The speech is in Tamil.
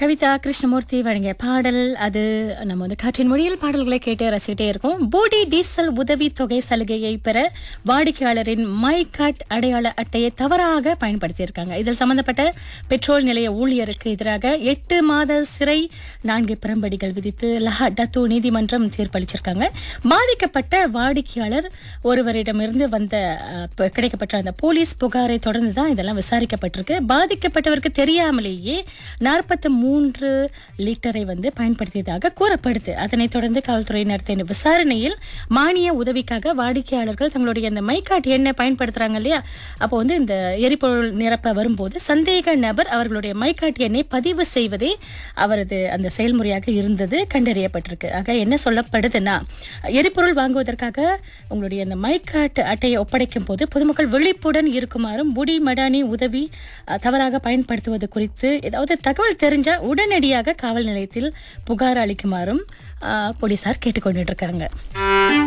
கவிதா கிருஷ்ணமூர்த்தி வழங்கிய பாடல் அது நம்ம வந்து காற்றின் மொழியில் பாடல்களை கேட்டு ரசிக்கிட்டே இருக்கோம் போடி டீசல் உதவி தொகை சலுகையை பெற வாடிக்கையாளரின் மை கார்ட் அடையாள அட்டையை தவறாக பயன்படுத்தியிருக்காங்க இதில் சம்பந்தப்பட்ட பெட்ரோல் நிலைய ஊழியருக்கு எதிராக எட்டு மாத சிறை நான்கு பிரம்படிகள் விதித்து லஹா டத்து நீதிமன்றம் தீர்ப்பளிச்சிருக்காங்க பாதிக்கப்பட்ட வாடிக்கையாளர் ஒருவரிடமிருந்து வந்த அஹ், ப- கிடைக்கப்பட்ட அந்த போலீஸ் புகாரை தொடர்ந்து தான் இதெல்லாம் விசாரிக்கப்பட்டிருக்கு பாதிக்கப்பட்டவருக்கு தெரியாமலேயே நாற்பத்தி மூன்று லிட்டரை வந்து பயன்படுத்தியதாக கூறப்படுது அதனைத் தொடர்ந்து காவல்துறை நடத்திய விசாரணையில் மானிய உதவிக்காக வாடிக்கையாளர்கள் தங்களுடைய அந்த மைகாட் எண்ணை பயன்படுத்துறாங்க இல்லையா அப்போ வந்து இந்த எரிபொருள் நிரப்ப வரும்போது சந்தேக நபர் அவர்களுடைய மைகாட் எண்ணை பதிவு செய்வதே அவரது அந்த செயல்முறையாக இருந்தது கண்டறியப்பட்டிருக்கு ஆக என்ன சொல்லப்படுதுன்னா எரிபொருள் வாங்குவதற்காக உங்களுடைய அந்த மைகாட் அட்டையை ஒப்படைக்கும் போது பொதுமக்கள் விழிப்புடன் இருக்குமாறும் புடி மடானி உதவி அஹ், தவறாக பயன்படுத்துவது குறித்து ஏதாவது தகவல் தெரிஞ்சா உடனடியாக காவல் நிலையத்தில் புகார் அளிக்குமாறும் அஹ், போலீசார் கேட்டுக்கொண்டுட்டு இருக்காங்க